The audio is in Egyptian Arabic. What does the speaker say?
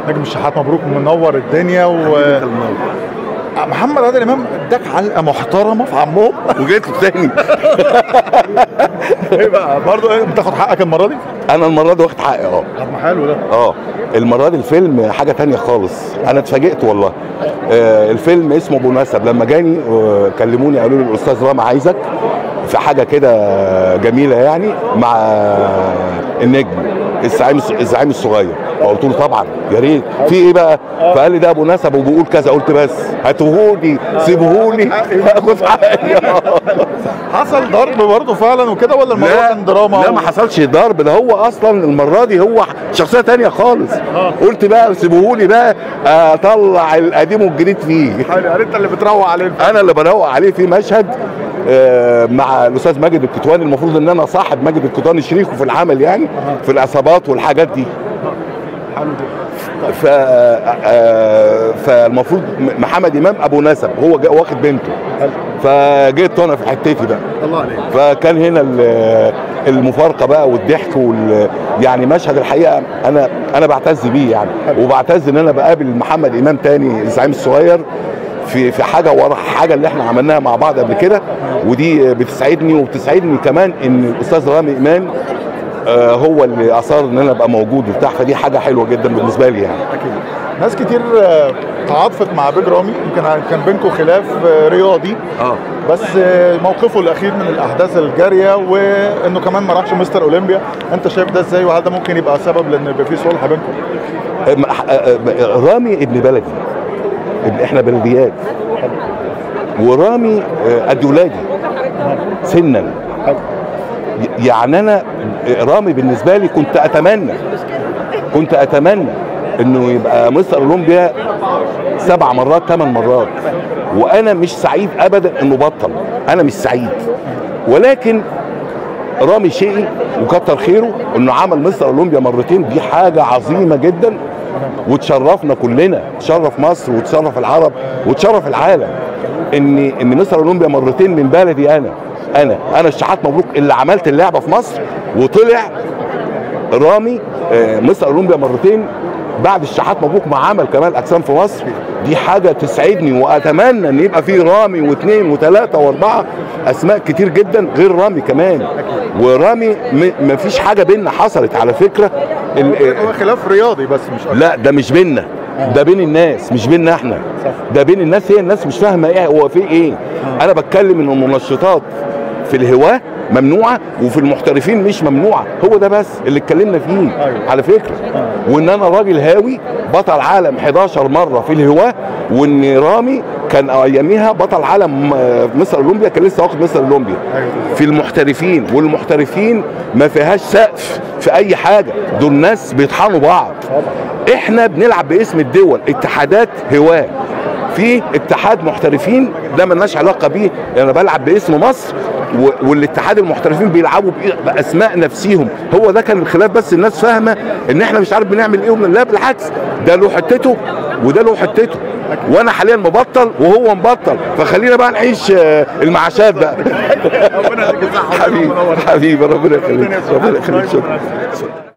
نجم الشحات مبروك منور الدنيا و محمد عادل امام اداك علقه محترمه في عمهم وجيت له تاني ايه بقى برضه ايه بتاخد حقك المره دي؟ انا المره دي واخد حقي اه طب ما حلو ده اه المره دي الفيلم حاجه تانية خالص انا اتفاجئت والله آه الفيلم اسمه ابو نسب لما جاني آه كلموني قالوا لي الاستاذ رامي عايزك في حاجه كده جميله يعني مع النجم الزعيم الزعيم الصغير فقلت له طبعا يا ريت في ايه بقى فقال لي ده ابو نسب وبيقول كذا قلت بس هاتوهولي سيبوهولي هاخد حقي حصل ضرب برضه فعلا وكده ولا الموضوع كان دراما لا ما حصلش ضرب ده هو اصلا المره دي هو شخصيه تانية خالص قلت بقى سيبوهولي بقى اطلع القديم والجديد فيه حلو يعني انت اللي بتروق عليه انا اللي بروق عليه في مشهد آه، مع الاستاذ ماجد الكتواني المفروض ان انا صاحب ماجد الكتواني شريكه في العمل يعني في العصابات والحاجات دي حلو ده ف آه، فالمفروض م- محمد امام ابو نسب هو جا- واخد بنته فجيت انا في حتتي بقى الله عليك فكان هنا ال- المفارقه بقى والضحك وال يعني مشهد الحقيقه انا انا بعتز بيه يعني وبعتز ان انا بقابل محمد امام تاني الزعيم الصغير في في حاجه ورا حاجه اللي احنا عملناها مع بعض قبل كده ودي بتسعدني وبتسعدني كمان ان الاستاذ رامي ايمان آه، هو اللي اصر ان انا ابقى موجود وبتاع فدي حاجه حلوه جدا بالنسبه لي يعني اكيد ناس كتير آه، تعاطفت مع بيج رامي يمكن كان بينكم خلاف آه، رياضي اه بس آه، موقفه الاخير من الاحداث الجاريه وانه كمان ما راحش مستر اولمبيا انت شايف ده ازاي وهل ده ممكن يبقى سبب لان يبقى في صلح بينكم رامي ابن بلدي ابن احنا بلديات ورامي آه، قد ولادي سنا ي- يعني انا رامي بالنسبه لي كنت اتمنى كنت اتمنى انه يبقى مستر اولمبيا سبع مرات ثمان مرات وانا مش سعيد ابدا انه بطل انا مش سعيد ولكن رامي شقي وكتر خيره انه عمل مستر اولمبيا مرتين دي حاجه عظيمه جدا وتشرفنا كلنا تشرف مصر وتشرف العرب وتشرف العالم ان ان مستر اولمبيا مرتين من بلدي انا انا انا الشحات مبروك اللي عملت اللعبه في مصر وطلع رامي آه، مستر اولمبيا مرتين بعد الشحات مبروك ما عمل كمال اجسام في مصر دي حاجه تسعدني واتمنى ان يبقى في رامي واثنين وثلاثه واربعه اسماء كتير جدا غير رامي كمان ورامي م- مفيش حاجه بينا حصلت على فكره ال- هو خلاف رياضي بس مش أكتر. لا ده مش بينا ده بين الناس مش بينا احنا ده بين الناس هي الناس مش فاهمه ايه هو في ايه انا بتكلم ان المنشطات في الهواه ممنوعه وفي المحترفين مش ممنوعه هو ده بس اللي اتكلمنا فيه أيوة. على فكره وان انا راجل هاوي بطل عالم 11 مره في الهواه وان رامي كان اياميها بطل عالم آه، مصر اولمبيا كان لسه واخد مصر اولمبيا أيوة. في المحترفين والمحترفين ما فيهاش سقف في اي حاجه دول ناس بيطحنوا بعض احنا بنلعب باسم الدول اتحادات هواه في اتحاد محترفين ده ملناش علاقه بيه انا بلعب باسم مصر و- والاتحاد المحترفين بيلعبوا بإيه- باسماء نفسيهم هو ده كان الخلاف بس الناس فاهمه ان احنا مش عارف بنعمل ايه ومن- لا بالعكس ده له حتته وده له حتته وانا حاليا مبطل وهو مبطل فخلينا بقى نعيش آه، المعاشات بقى ربنا يديك الصحه حبيبي حبيبي ربنا يخليك ربنا يخليك شكرا